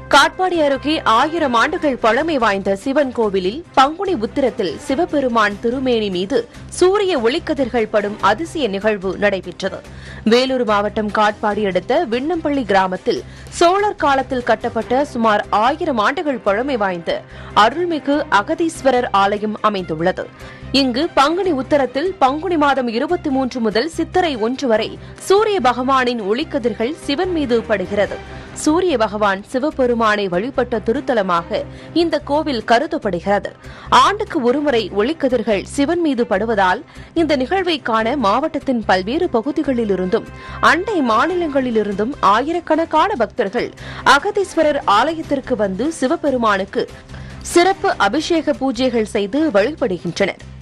காட்பாடி அருகே ஆயிரம் ஆண்டுகள் பழமை வாய்ந்த சிவன் கோவிலில் பங்குனி உத்திரத்தில் சிவபெருமான் திருமேனி மீது சூரிய ஒளிக்கதிர்கள் படும் அதிசய நிகழ்வு நடைபெற்றது வேலூர் மாவட்டம் காட்பாடி அடுத்த விண்ணம்பள்ளி கிராமத்தில் சோழர் காலத்தில் கட்டப்பட்ட சுமார் ஆயிரம் ஆண்டுகள் பழமை வாய்ந்த அருள்மிகு அகதீஸ்வரர் ஆலயம் அமைந்துள்ளது இங்கு பங்குனி உத்தரத்தில் பங்குனி மாதம் இருபத்தி மூன்று முதல் சித்திரை ஒன்று வரை சூரிய பகவானின் ஒளிக்கதிர்கள் சிவன் மீது படுகிறது சூரிய பகவான் சிவபெருமானை வழிபட்ட திருத்தலமாக இந்த கோவில் கருதப்படுகிறது ஆண்டுக்கு ஒருமுறை ஒளிக்கதிர்கள் சிவன் மீது படுவதால் இந்த நிகழ்வை காண மாவட்டத்தின் பல்வேறு பகுதிகளிலிருந்தும் அண்டை மாநிலங்களிலிருந்தும் ஆயிரக்கணக்கான பக்தர்கள் அகதீஸ்வரர் ஆலயத்திற்கு வந்து சிவபெருமானுக்கு சிறப்பு அபிஷேக பூஜைகள் செய்து வழிபடுகின்றனர்